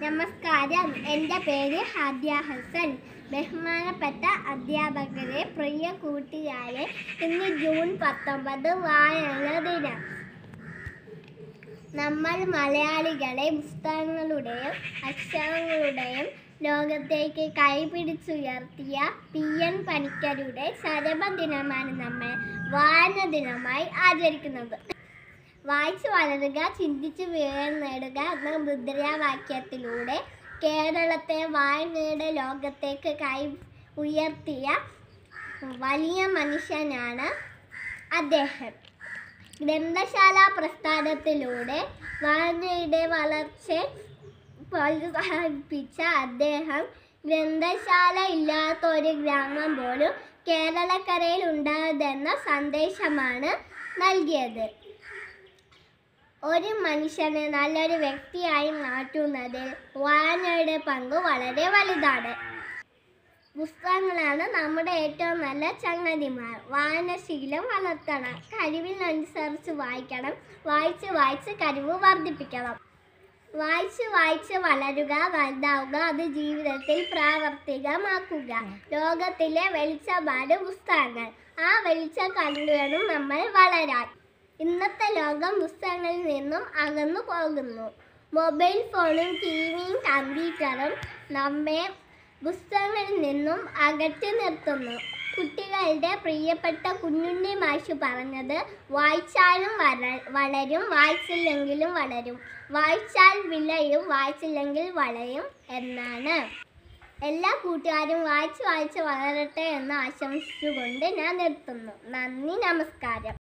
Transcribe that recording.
നമസ്കാരം എൻ്റെ പേര് ഹാദ്യ ഹസൻ ബഹുമാനപ്പെട്ട അധ്യാപകരെ പ്രിയ കൂട്ടുകാരെ ഇന്ന് ജൂൺ പത്തൊമ്പത് വായന ദിനം നമ്മൾ മലയാളികളെ പുസ്തകങ്ങളുടെയും അക്ഷരങ്ങളുടെയും ലോകത്തേക്ക് കൈപിടിച്ചുയർത്തിയ പി എൻ പണിക്കരുടെ ചരമദിനമാണ് നമ്മൾ വായന ദിനമായി ആചരിക്കുന്നത് വായിച്ചു വളരുക ചിന്തിച്ച് വിവരം നേടുക എന്ന മുദ്രാവാക്യത്തിലൂടെ കേരളത്തെ വായനയുടെ ലോകത്തേക്ക് കൈ ഉയർത്തിയ വലിയ മനുഷ്യനാണ് അദ്ദേഹം ഗ്രന്ഥശാല പ്രസ്ഥാനത്തിലൂടെ വായനയുടെ വളർച്ച പ്രോത്സാഹിപ്പിച്ച അദ്ദേഹം ഗ്രന്ഥശാല ഇല്ലാത്ത ഒരു ഗ്രാമം പോലും കേരളക്കരയിൽ ഉണ്ടായതെന്ന സന്ദേശമാണ് നൽകിയത് ഒരു മനുഷ്യനെ നല്ലൊരു വ്യക്തിയായി മാറ്റുന്നതിൽ വായനയുടെ പങ്ക് വളരെ വലുതാണ് പുസ്തകങ്ങളാണ് നമ്മുടെ ഏറ്റവും നല്ല ചങ്ങതിമാർ വായനശീലം വളർത്തണം കഴിവിനനുസരിച്ച് വായിക്കണം വായിച്ച് വായിച്ച് കഴിവ് വർദ്ധിപ്പിക്കണം വായിച്ച് വായിച്ച് വളരുക വലുതാവുക അത് ജീവിതത്തിൽ പ്രാവർത്തികമാക്കുക ലോകത്തിലെ വെളിച്ചമാണ് പുസ്തകങ്ങൾ ആ വെളിച്ചം കണ്ടുവേണം നമ്മൾ വളരാൻ ഇന്നത്തെ ലോകം പുസ്തകങ്ങളിൽ നിന്നും അകന്നു പോകുന്നു മൊബൈൽ ഫോണും ടി വിയും കമ്പ്യൂട്ടറും നമ്മെ പുസ്തകങ്ങളിൽ നിന്നും അകറ്റി നിർത്തുന്നു കുട്ടികളുടെ പ്രിയപ്പെട്ട കുഞ്ഞുണ്ണി മാഷ് പറഞ്ഞത് വായിച്ചാലും വള വളരും വായിച്ചില്ലെങ്കിലും വളരും വായിച്ചാൽ വിളയും വായിച്ചില്ലെങ്കിൽ വളയും എന്നാണ് എല്ലാ കൂട്ടുകാരും വായിച്ച് വായിച്ച് വളരട്ടെ എന്ന് ആശംസിച്ചുകൊണ്ട് ഞാൻ നിർത്തുന്നു നന്ദി നമസ്കാരം